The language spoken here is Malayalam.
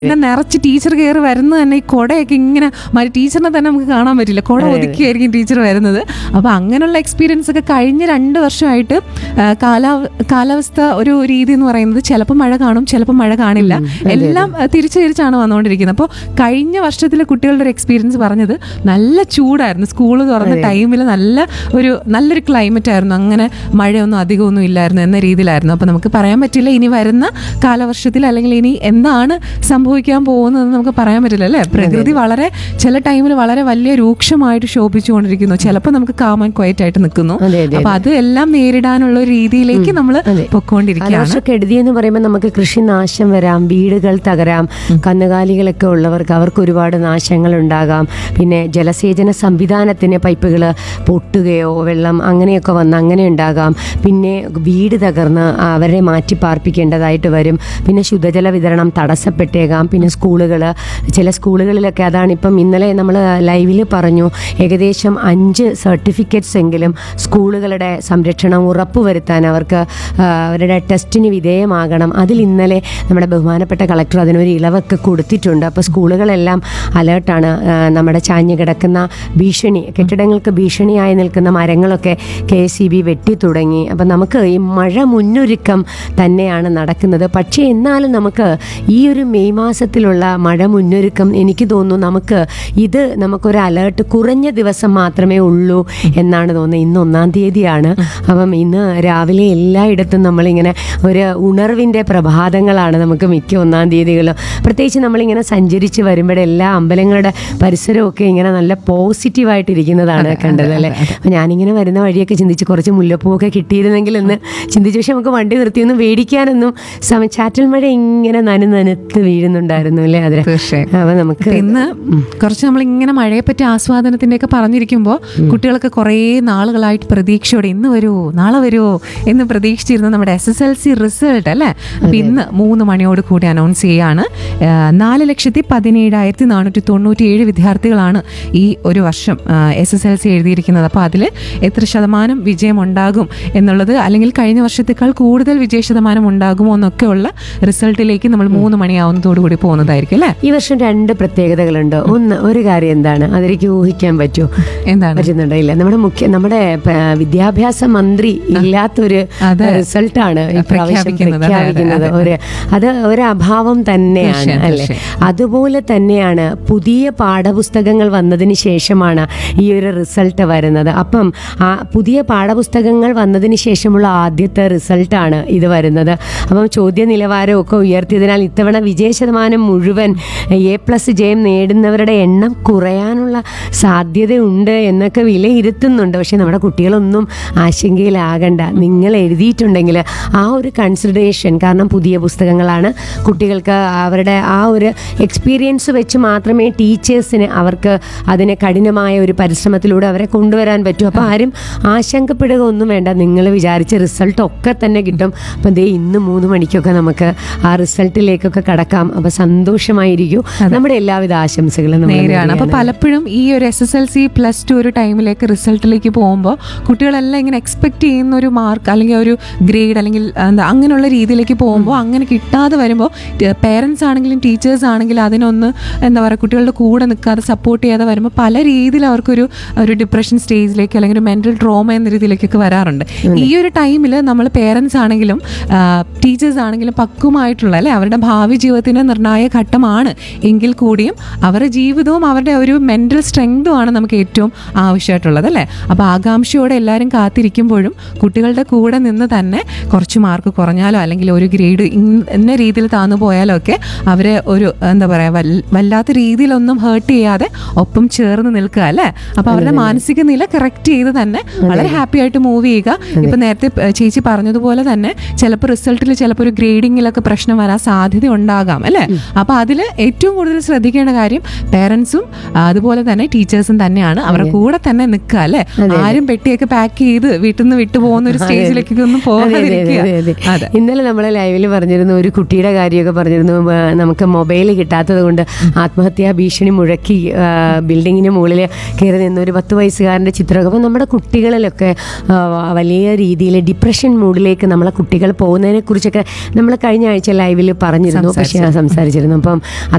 പിന്നെ നിറച്ച് ടീച്ചർ കയറി വരുന്നത് തന്നെ ഈ കുടയൊക്കെ ഇങ്ങനെ മറ്റേ ടീച്ചറിനെ തന്നെ നമുക്ക് കാണാൻ പറ്റില്ല കുട ഒതുക്കിയായിരിക്കും ടീച്ചർ വരുന്നത് അപ്പോൾ അങ്ങനെയുള്ള എക്സ്പീരിയൻസ് ഒക്കെ കഴിഞ്ഞ രണ്ട് വർഷമായിട്ട് ആ, കാലാ കാലാവസ്ഥ ഒരു രീതി എന്ന് പറയുന്നത് ചിലപ്പോൾ മഴ കാണും ചിലപ്പോൾ മഴ കാണില്ല എല്ലാം ആ, തിരിച്ച് തിരിച്ചാണ് വന്നുകൊണ്ടിരിക്കുന്നത് അപ്പോൾ കഴിഞ്ഞ വർഷത്തിലെ കുട്ടികളുടെ ഒരു എക്സ്പീരിയൻസ് പറഞ്ഞത് നല്ല ചൂടായിരുന്നു സ്കൂൾ തുറന്ന ടൈമിൽ നല്ല ഒരു നല്ലൊരു ക്ലൈമറ്റ് ആയിരുന്നു അങ്ങനെ മഴയൊന്നും അധികമൊന്നും ഇല്ലായിരുന്നു എന്ന രീതിയിലായിരുന്നു അപ്പോൾ നമുക്ക് പറയാൻ പറ്റില്ല ഇനി വരുന്ന കാലവർഷത്തിൽ അല്ലെങ്കിൽ ഇനി എന്താണ് സംഭവിക്കാൻ പോകുന്നതെന്ന് നമുക്ക് പറയാൻ പറ്റില്ല അല്ലേ പ്രകൃതി വളരെ ചില ടൈമിൽ വളരെ വലിയ രൂക്ഷമായിട്ട് ശോഭിച്ചുകൊണ്ടിരിക്കുന്നു ചിലപ്പോൾ നമുക്ക് കാമൻ ക്വയറ്റ് ആയിട്ട് നിൽക്കുന്നു അതെ, അതെ, അപ്പൊ അതെല്ലാം നേരിടാനുള്ള ഒരു രീതിയിലേക്ക് നമ്മൾ അതെ. പൊക്കോണ്ടിരിക്കുകയാണ് കാലവർഷക്കെടുതി എന്ന് പറയുമ്പോൾ നമുക്ക് കൃഷിനാശം വരാം വീടുകൾ തകരാം കന്നുകാലികളൊക്കെ ഉള്ളവർക്ക് അവർക്ക് ഒരുപാട് നാശങ്ങൾ ഉണ്ടാകാം പിന്നെ ജലസേചന സംവിധാനത്തിന് പൈപ്പുകൾ പൊട്ടുകയോ വെള്ളം അങ്ങനെയൊക്കെ വന്ന് അങ്ങനെ ഉണ്ടാകാം പിന്നെ വീട് തകർന്ന് അവരെ മാറ്റി പാർപ്പിക്കേണ്ടതായിട്ട് വരും പിന്നെ ശുദ്ധജല വിതരണം തടസ്സപ്പെട്ടേക്കാം പിന്നെ സ്കൂളുകൾ ചില സ്കൂളുകളിലൊക്കെ അതാണ് ഇപ്പം ഇന്നലെ നമ്മൾ ലൈവിൽ പറഞ്ഞു ഏകദേശം അഞ്ച് സർട്ടിഫിക്കറ്റ്സ് എങ്കിലും സ്കൂളുകളുടെ സംരക്ഷണം ഉറപ്പുവരുത്താൻ അവർക്ക് ആ, അവരുടെ ടെസ്റ്റിന് വിധേയമാകണം അതിൽ ഇന്നലെ നമ്മുടെ ബഹുമാനപ്പെട്ട കളക്ടർ അതിനൊരു ഇളവൊക്കെ കൊടുത്തിട്ടുണ്ട് അപ്പോൾ സ്കൂളുകളെല്ലാം അലേർട്ടാണ് ആ, നമ്മുടെ ചാഞ്ഞു കിടക്കുന്ന ഭീഷണി കെട്ടിടങ്ങൾക്ക് ഭീഷണിയായി നിൽക്കുന്ന മരങ്ങളൊക്കെ കെ എസ് സി ബി വെട്ടി തുടങ്ങി അപ്പം നമുക്ക് ഈ മഴ മുന്നൊരുക്കം തന്നെയാണ് നടക്കുന്നത് പക്ഷേ എന്നാലും നമുക്ക് ഈ ഒരു മെയ് മാസത്തിലുള്ള മഴ മുന്നൊരുക്കം എനിക്ക് തോന്നുന്നു നമുക്ക് ഇത് നമുക്കൊരു അലേർട്ട് കുറഞ്ഞ ദിവസം മാത്രമേ ഉള്ളൂ എന്നാണ് തോന്നുന്നത് ഇന്ന് ഒന്നാം തീയതിയാണ് അപ്പം ഇന്ന് രാവിലെ എല്ലായിടത്തും നമ്മളിങ്ങനെ ഒരു ഉണർവിൻ്റെ പ്രഭാതങ്ങളാണ് നമുക്ക് മിക്ക ഒന്നാം തീയതികളും പ്രത്യേകിച്ച് നമ്മളിങ്ങനെ സഞ്ചരിച്ച് വരുമ്പോഴേ എല്ലാ അമ്പലങ്ങളുടെ പരിസരമൊക്കെ ഇങ്ങനെ നല്ല പോസിറ്റീവായിട്ടിരിക്കുന്നതാണ് കണ്ടത് അല്ലേ അപ്പം ഞാനിങ്ങനെ വരുന്ന വഴിയൊക്കെ ചിന്തിച്ച് കുറച്ച് മുല്ലപ്പൂവൊക്കെ കിട്ടിയിരുന്നെങ്കിൽ എന്ന് ചിന്തിച്ചു പക്ഷെ നമുക്ക് വണ്ടി നിർത്തിയൊന്നും മേടിക്കാനൊന്നും സമയം ചാറ്റൽ മഴ ഇങ്ങനെ നനു നനുത്ത് വീഴുന്നുണ്ടായിരുന്നു അല്ലേ അതിന് തീർച്ചയായും അപ്പം നമുക്ക് അപ്പൊ ഇന്ന് കുറച്ച് നമ്മൾ ഇങ്ങനെ മഴയെ പറ്റി ആസ്വാദനത്തിന്റെ ഒക്കെ പറഞ്ഞിരിക്കുമ്പോൾ കുട്ടികൾക്ക് കുറേ നാളുകളായിട്ട് പ്രതീക്ഷയോടെ ഇന്ന് വരുമോ നാളെ വരുമോ എന്ന് പ്രതീക്ഷിച്ചിരുന്ന നമ്മുടെ S S L C result അല്ലേ അപ്പൊ ഇന്ന് മൂന്ന് മണിയോട് കൂടി അനൗൺസ് ചെയ്യാണ് നാല് ലക്ഷത്തി പതിനേഴായിരത്തി നാനൂറ്റി തൊണ്ണൂറ്റി ഏഴ് വിദ്യാർത്ഥികളാണ് ഈ ഒരു വർഷം എസ് എസ് എൽ സി എഴുതിയിരിക്കുന്നത് അപ്പോൾ അതിൽ എത്ര ശതമാനം വിജയം ഉണ്ടാകും എന്നുള്ളത് അല്ലെങ്കിൽ കഴിഞ്ഞ വർഷത്തേക്കാൾ കൂടുതൽ വിജയ ശതമാനം ഉണ്ടാകുമോ എന്നൊക്കെയുള്ള റിസൾട്ടിലേക്ക് നമ്മൾ മൂന്ന് മണിയാവുന്നതോടു കൂടി പോകുന്നതായിരിക്കും അല്ലേ ഈ വർഷം രണ്ട് പ്രത്യേകതകളുണ്ട് ഒന്ന് ഒരു കാര്യം എന്താണ് അതെനിക്ക് ഊഹിക്കാൻ പറ്റുമോ എന്താണ് പറ്റുന്നുണ്ടോ ഇല്ല നമ്മുടെ മുഖ്യ നമ്മുടെ പ- വിദ്യാഭ്യാസ മന്ത്രി ഇല്ലാത്തൊരു അതെ. റിസൾട്ടാണ് ഇപ്രാവശ്യം പ്രഖ്യാപിക്കുന്നത്. അതെ, അതെ, പ്രഖ്യാപിക്കുന്നത് അതെ. ഒരു അത് ഒരു അഭാവം തന്നെയാണ് തീർച്ചയായും, അല്ലേ തീർച്ചയായും. അതുപോലെ തന്നെയാണ് പുതിയ പാഠപുസ്തകങ്ങൾ വന്നതിന് ശേഷമാണ് ഈ ഒരു റിസൾട്ട് വരുന്നത് അപ്പം ആ പുതിയ പാഠപുസ്തകങ്ങൾ വന്നതിന് ശേഷമുള്ള ആദ്യത്തെ റിസൾട്ടാണ് ഇത് വരുന്നത് അപ്പം ചോദ്യ നിലവാരമൊക്കെ ഉയർത്തിയതിനാൽ ഇത്തവണ വിജയ ശതമാനം മുഴുവൻ എ പ്ലസ് ജയം നേടുന്നവരുടെ എണ്ണം കുറയാനുള്ള സാധ്യതയുണ്ട് എന്നൊക്കെ വിലയിരുത്തുന്നുണ്ട് പക്ഷേ നമ്മുടെ കുട്ടികളൊന്നും ആശങ്കയിലാകണ്ട നിങ്ങൾ എഴുതിയിട്ടുണ്ടെങ്കിൽ ആ ഒരു കൺസിഡറേഷൻ കാരണം പുതിയ പുസ്തകങ്ങളാണ് കുട്ടികൾക്ക് അവരുടെ ആ ഒരു എക്സ്പീരിയൻസ് വെച്ച് മാത്രമേ ടീച്ചേഴ്സിന് അവർക്ക് അതിനെ കഠിനമായ ഒരു പരിശ്രമത്തിലൂടെ അവരെ കൊണ്ടുവരാൻ പറ്റൂ അപ്പോൾ ആരും ആശങ്കപ്പെടുക ഒന്നും വേണ്ട നിങ്ങൾ വിചാരിച്ച റിസൾട്ട് ഒക്കെ തന്നെ കിട്ടും അപ്പം ദേ ഇന്ന് മൂന്ന് മണിക്കൊക്കെ നമുക്ക് ആ റിസൾട്ടിലേക്കൊക്കെ കടക്കാം അപ്പോൾ സന്തോഷമായിരിക്കും നമ്മുടെ എല്ലാവിധ ആശംസകളും നമ്മൾ നേരെയാണ് അപ്പൊ നേരുകയാണ്. പലപ്പോഴും ഈ ഒരു S S L C plus two ഒരു ടൈമിലേക്ക് റിസൾട്ടിലേക്ക് പോകുമ്പോൾ കുട്ടികളെല്ലാം ഇങ്ങനെ എക്സ്പെക്ട് ചെയ്യുന്ന ഒരു മാർക്ക് അല്ലെങ്കിൽ ഒരു ഗ്രേഡ് അല്ലെങ്കിൽ എന്താ അങ്ങനെയുള്ള രീതിയിലേക്ക് പോകുമ്പോൾ അങ്ങനെ കിട്ടാതെ വരുമ്പോൾ പേരൻസ് ആണെങ്കിലും ടീച്ചേഴ്സ് ആണെങ്കിലും അതിനൊന്ന് എന്താ പറയുക കുട്ടികളുടെ കൂടെ നിൽക്കാതെ സപ്പോർട്ട് ചെയ്യാതെ വരുമ്പോൾ പല രീതിയിൽ അവർക്കൊരു ഒരു ഡിപ്രഷൻ സ്റ്റേജിലേക്ക് അല്ലെങ്കിൽ ഒരു മെന്റൽ ട്രോമ എന്ന രീതിയിലേക്കൊക്കെ വരാറുണ്ട് ഈ ഒരു ടൈമിൽ നമ്മൾ പേരൻസ് ആണെങ്കിലും ടീച്ചേഴ്സ് ആണെങ്കിലും പക്വമായിട്ടുള്ള അല്ലെ അവരുടെ ഭാവി ജീവിതത്തിന് നിർണായക ഘട്ടമാണ് എങ്കിൽ കൂടിയും അവരുടെ ജീവിതവും അവരുടെ ഒരു മെന്റൽ സ്ട്രെങ്തും ആണ് നമുക്ക് ഏറ്റവും ആവശ്യമായിട്ടുള്ളത് അല്ലേ അപ്പോൾ ആകാംക്ഷയോടെ എല്ലാവരും കാത്തിരിക്കുമ്പോഴും കുട്ടികളുടെ കൂടെ നിന്ന് തന്നെ കുറച്ച് മാർക്ക് കുറഞ്ഞാലോ അല്ലെങ്കിൽ ഒരു ഗ്രേഡ് ഇന്ന രീതിയിൽ താന്നു പോയാലോ ഒക്കെ അവരെ ഒരു എന്താ പറയുക വല്ലാത്ത രീതിയിലൊന്നും ഹേർട്ട് ചെയ്യാതെ ഒപ്പം ചേർന്ന് നിൽക്കുക അല്ലേ അപ്പോൾ അവരുടെ മാനസിക നില കറക്റ്റ് ചെയ്ത് തന്നെ വളരെ ഹാപ്പി ആയിട്ട് മൂവ് ചെയ്യുക ഇപ്പൊ നേരത്തെ പ- ചേച്ചി പറഞ്ഞതുപോലെ തന്നെ ചിലപ്പോൾ റിസൾട്ടിൽ ചിലപ്പോൾ ഒരു ഗ്രേഡിങ്ങിലൊക്കെ പ്രശ്നം വരാൻ സാധ്യത ഉണ്ടാകാം അല്ലേ അപ്പൊ അതിൽ ഏറ്റവും കൂടുതൽ ശ്രദ്ധിക്കേണ്ട കാര്യം പേരൻസും അതുപോലെ തന്നെ ടീച്ചേഴ്സും തന്നെയാണ് അവരുടെ കൂടെ തന്നെ നിൽക്കുക അല്ലേ ആരും പെട്ടിയൊക്കെ പാക്ക് ചെയ്ത് വീട്ടിൽ നിന്ന് വിട്ടു പോകുന്ന ഒരു സ്റ്റേജിലേക്ക് ഒന്നും അതെ, അതെ, പോകാതിരിക്കുക അതെ, അതെ. അതെ ഇന്നലെ നമ്മൾ ലൈവിൽ പറഞ്ഞിരുന്നു ഒരു കുട്ടിയുടെ കാര്യമൊക്കെ പറഞ്ഞിരുന്നു ആ, നമുക്ക് മൊബൈൽ കിട്ടാത്തത് കൊണ്ട് ആത്മഹത്യാ ഭീഷണി മുഴക്കി ആ, ബിൽഡിങ്ങിന് മുകളിൽ കയറി നിന്ന ഒരു പത്ത് വയസ്സുകാരൻ്റെ ചിത്രമൊക്കെ അപ്പോൾ നമ്മുടെ കുട്ടികളിലൊക്കെ ആ, വലിയ രീതിയിൽ ഡിപ്രഷൻ മൂഡിലേക്ക് നമ്മളെ കുട്ടികൾ പോകുന്നതിനെ കുറിച്ചൊക്കെ നമ്മൾ കഴിഞ്ഞ ആഴ്ച ലൈവിൽ പറഞ്ഞിരുന്നു പക്ഷേ സംസാരിച്ചിരുന്നു അപ്പം